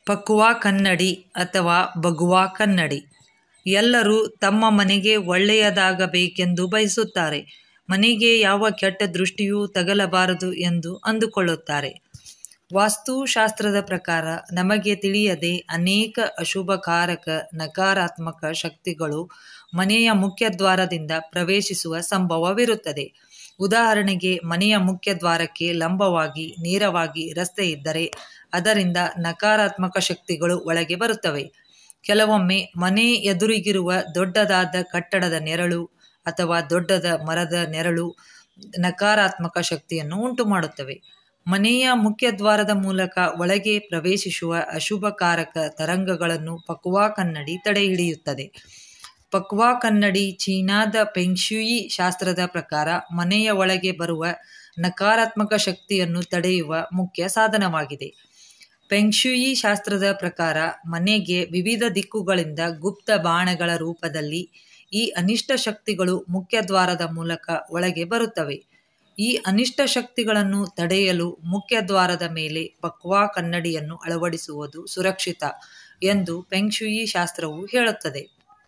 ಪಕುವಾ ಕನ್ನಡಿ ಅಥವಾ ಬಗುವಾ ಕನ್ನಡಿ ಎಲ್ಲರೂ ತಮ್ಮ ಮನೆಗೆ ಒಳ್ಳೆಯದಾಗಬೇಕೆಂದು ಬಯಸುತ್ತಾರೆ ಮನೆಗೆ ಯಾವ ಕೆಟ್ಟ ದೃಷ್ಟಿಯೂ ತಗಲಬಾರದು ಎಂದು ಅಂದುಕೊಳ್ಳುತ್ತಾರೆ ವಾಸ್ತುಶಾಸ್ತ್ರದ ಪ್ರಕಾರ ನಮಗೆ ತಿಳಿಯದೆ ಅನೇಕ ಅಶುಭಕಾರಕ ನಕಾರಾತ್ಮಕ ಶಕ್ತಿಗಳು ಮನೆಯ ಮುಖ್ಯದ್ವಾರದಿಂದ ಪ್ರವೇಶಿಸುವ ಸಂಭವವಿರುತ್ತದೆ ಉದಾಹರಣೆಗೆ ಮನೆಯ ಮುಖ್ಯದ್ವಾರಕ್ಕೆ ಲಂಬವಾಗಿ ನೇರವಾಗಿ ರಸ್ತೆ ಇದ್ದರೆ ಅದರಿಂದ ನಕಾರಾತ್ಮಕ ಶಕ್ತಿಗಳು ಒಳಗೆ ಬರುತ್ತವೆ ಕೆಲವೊಮ್ಮೆ ಮನೆ ಎದುರಿಗಿರುವ ದೊಡ್ಡದಾದ ಕಟ್ಟಡದ ನೆರಳು ಅಥವಾ ದೊಡ್ಡದ ಮರದ ನೆರಳು ನಕಾರಾತ್ಮಕ ಶಕ್ತಿಯನ್ನು ಉಂಟುಮಾಡುತ್ತವೆ ಮನೆಯ ಮುಖ್ಯದ್ವಾರದ ಮೂಲಕ ಒಳಗೆ ಪ್ರವೇಶಿಸುವ ಅಶುಭಕಾರಕ ತರಂಗಗಳನ್ನು ಪಕುವಾ ಕನ್ನಡಿ ತಡೆಹಿಡಿಯುತ್ತದೆ ಪಕ್ವಾ ಕನ್ನಡಿ ಚೀನಾದ ಪೆಂಗ್ಶುಯಿ ಶಾಸ್ತ್ರದ ಪ್ರಕಾರ ಮನೆಯ ಒಳಗೆ ಬರುವ ನಕಾರಾತ್ಮಕ ಶಕ್ತಿಯನ್ನು ತಡೆಯುವ ಮುಖ್ಯ ಸಾಧನವಾಗಿದೆ ಪೆಂಗ್ಶುಯಿ ಶಾಸ್ತ್ರದ ಪ್ರಕಾರ ಮನೆಗೆ ವಿವಿಧ ದಿಕ್ಕುಗಳಿಂದ ಗುಪ್ತ ಬಾಣಗಳ ರೂಪದಲ್ಲಿ ಈ ಅನಿಷ್ಟ ಶಕ್ತಿಗಳು ಮುಖ್ಯದ್ವಾರದ ಮೂಲಕ ಒಳಗೆ ಬರುತ್ತವೆ ಈ ಅನಿಷ್ಟ ಶಕ್ತಿಗಳನ್ನು ತಡೆಯಲು ಮುಖ್ಯದ್ವಾರದ ಮೇಲೆ ಪಕ್ವಾ ಕನ್ನಡಿಯನ್ನು ಅಳವಡಿಸುವುದು ಸುರಕ್ಷಿತ ಎಂದು ಪೆಂಗ್ಶುಯಿ ಶಾಸ್ತ್ರವು ಹೇಳುತ್ತದೆ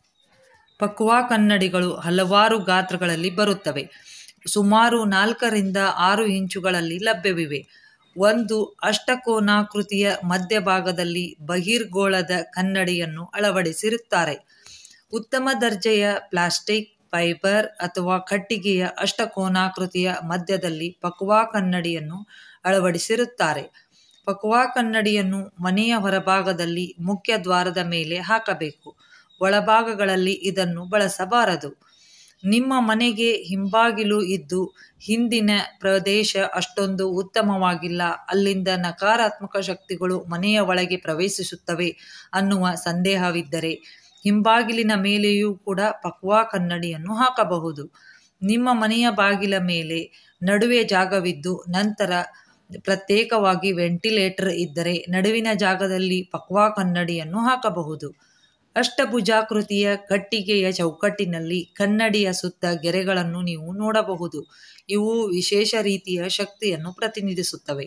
ಪಕ್ವಾ ಕನ್ನಡಿಗಳು ಹಲವಾರು ಗಾತ್ರಗಳಲ್ಲಿ ಬರುತ್ತವೆ ಸುಮಾರು ನಾಲ್ಕರಿಂದ ಆರು ಇಂಚುಗಳಲ್ಲಿ ಲಭ್ಯವಿವೆ ಒಂದು ಅಷ್ಟಕೋನಾಕೃತಿಯ ಮಧ್ಯಭಾಗದಲ್ಲಿ ಬಹಿರ್ಗೋಳದ ಕನ್ನಡಿಯನ್ನು ಅಳವಡಿಸಿರುತ್ತಾರೆ ಉತ್ತಮ ದರ್ಜೆಯ ಪ್ಲಾಸ್ಟಿಕ್ ಫೈಬರ್ ಅಥವಾ ಕಟ್ಟಿಗೆಯ ಅಷ್ಟಕೋನಾಕೃತಿಯ ಮಧ್ಯದಲ್ಲಿ ಪಕ್ವಾ ಕನ್ನಡಿಯನ್ನು ಅಳವಡಿಸಿರುತ್ತಾರೆ ಪಕ್ವಾ ಕನ್ನಡಿಯನ್ನು ಮನೆಯ ಹೊರಭಾಗದಲ್ಲಿ ಮುಖ್ಯ ದ್ವಾರದ ಮೇಲೆ ಹಾಕಬೇಕು ಒಳಭಾಗಗಳಲ್ಲಿ ಇದನ್ನು ಬಳಸಬಾರದು ನಿಮ್ಮ ಮನೆಗೆ ಹಿಂಬಾಗಿಲು ಇದ್ದು ಹಿಂದಿನ ಪ್ರದೇಶ ಅಷ್ಟೊಂದು ಉತ್ತಮವಾಗಿಲ್ಲ ಅಲ್ಲಿಂದ ನಕಾರಾತ್ಮಕ ಶಕ್ತಿಗಳು ಮನೆಯ ಒಳಗೆ ಪ್ರವೇಶಿಸುತ್ತವೆ ಅನ್ನುವ ಸಂದೇಹವಿದ್ದರೆ ಹಿಂಬಾಗಿಲಿನ ಮೇಲೆಯೂ ಕೂಡ ಪಕ್ವಾ ಕನ್ನಡಿಯನ್ನು ಹಾಕಬಹುದು ನಿಮ್ಮ ಮನೆಯ ಬಾಗಿಲ ಮೇಲೆ ನಡುವೆ ಜಾಗವಿದ್ದು ನಂತರ ಪ್ರತ್ಯೇಕವಾಗಿ ವೆಂಟಿಲೇಟರ್ ಇದ್ದರೆ ನಡುವಿನ ಜಾಗದಲ್ಲಿ ಪಕ್ವಾ ಕನ್ನಡಿಯನ್ನು ಹಾಕಬಹುದು ಅಷ್ಟಭುಜಾಕೃತಿಯ ಕಟ್ಟಿಗೆಯ ಚೌಕಟ್ಟಿನಲ್ಲಿ ಕನ್ನಡಿಯ ಸುತ್ತ ಗೆರೆಗಳನ್ನು ನೀವು ನೋಡಬಹುದು ಇವು ವಿಶೇಷ ರೀತಿಯ ಶಕ್ತಿಯನ್ನು ಪ್ರತಿನಿಧಿಸುತ್ತವೆ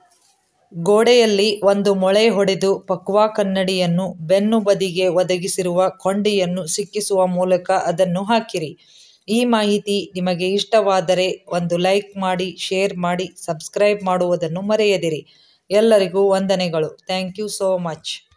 ಗೋಡೆಯಲ್ಲಿ ಒಂದು ಮೊಳೆ ಹೊಡೆದು ಪಕ್ವಾ ಕನ್ನಡಿಯನ್ನು ಬೆನ್ನು ಬದಿಗೆ ಒದಗಿಸಿರುವ ಕೊಂಡಿಯನ್ನು ಸಿಕ್ಕಿಸುವ ಮೂಲಕ ಅದನ್ನು ಹಾಕಿರಿ ಈ ಮಾಹಿತಿ ನಿಮಗೆ ಇಷ್ಟವಾದರೆ ಒಂದು ಲೈಕ್ ಮಾಡಿ ಶೇರ್ ಮಾಡಿ ಸಬ್ಸ್ಕ್ರೈಬ್ ಮಾಡುವುದನ್ನು ಮರೆಯದಿರಿ ಎಲ್ಲರಿಗೂ ವಂದನೆಗಳು ಥ್ಯಾಂಕ್ ಯು ಸೋ ಮಚ್